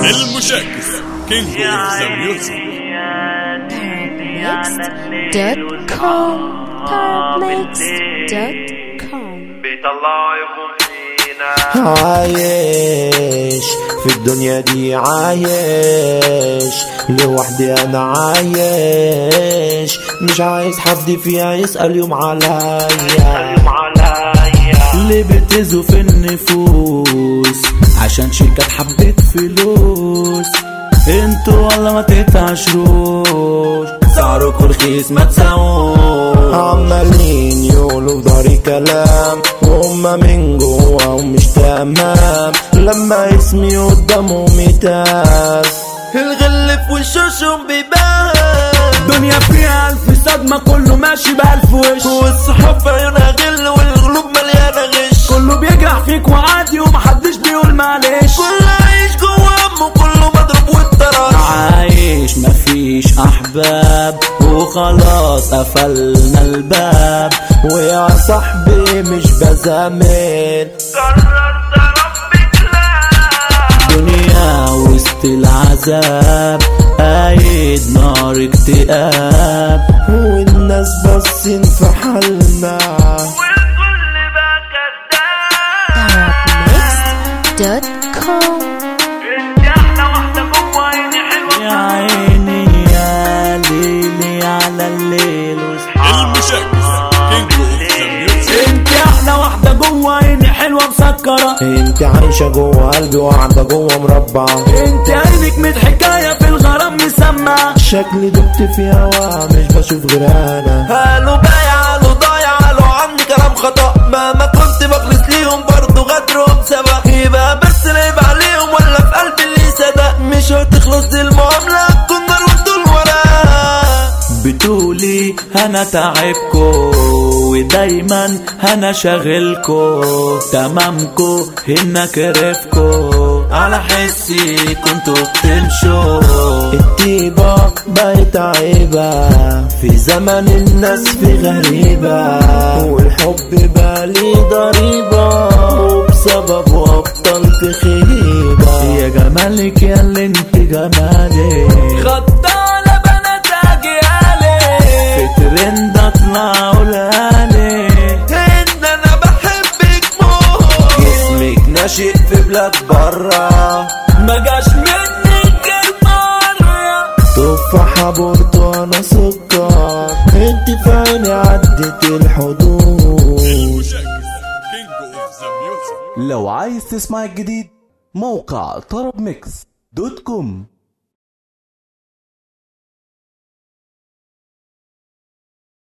المشاكس كينج اوف ذا ميوزك Tarabmixed.com Tarabmixed.com بيطلعوا فينا عايش في الدنيا دي عايش لوحدي انا عايش مش عايز حد فيها يسأل يوم عليا يوم عليا اللي بتزو في النفوس عشان شركات حبت فلوس انتوا والله ما تتعشروش سعركوا رخيص ما تساووش عمالين يقولوا في ضهري كلام وهم من جوا ومش تمام لما اسمي قدامهم يتقال الغل في وشوشهم بيبان دنيا فيها ألف صدمة كله ماشي بألف وش والصحاب في عيونها غل والقلوب مليانة غش كله بيجرح فيك وعادي ومحدش بيقول معلش كله عايش جوا همه كله مضروب والطرش عايش مفيش احباب وخلاص قفلنا الباب ويا صاحبي مش بزامل قررت ربك لا دنيا وسط العذاب قايد نار اكتئاب والناس باصين في حالنا والكل بقى كداب Tarabmixed.com انت احلى واحدة جوا عيني حلوة يا عيني يا ليلي على الليل واصحى المشاكس كينج اوف ذا ميوزك انت احلى واحدة جوا عيني حلوة مسكرة انت عايشة جوه قلبي وقاعدة جوه مربع انت عينك ميت حكاية في الغرام مسمع شكلي دبت في هوا مش بشوف غير انا قالوا بايع قالوا ضايع قالوا عني كلام خطأ مهما كنت بخلص ليهم برضه غدرهم سبق يبقى بس العيب عليهم ولا في قلبي اللي صدق مش هتخلص دي المعاملة تكون نار وانتوا الورق بتقولي انا تعبكو ودايما انا شاغلكو تمامكو هنا كرفكو على حسي كنتوا بتمشوا الطيبة بقت عيبة في زمن الناس في غريبة والحب بالي ضريبة وبسببه أبطلت خيبة يا جمالك يا اللي انت جمالك خدت على بنات اجيالي في ترند اطلع ولالي ان انا بحبك موت جسمك ناشئ في بلاد برا ما جاش منك غير مرة تفاحة برتقانة سكر انت في عيني عدت الحدود المشاكس كينج اوف ذا ميوزك لو عايز تسمع الجديد موقع طرب ميكس دوت كوم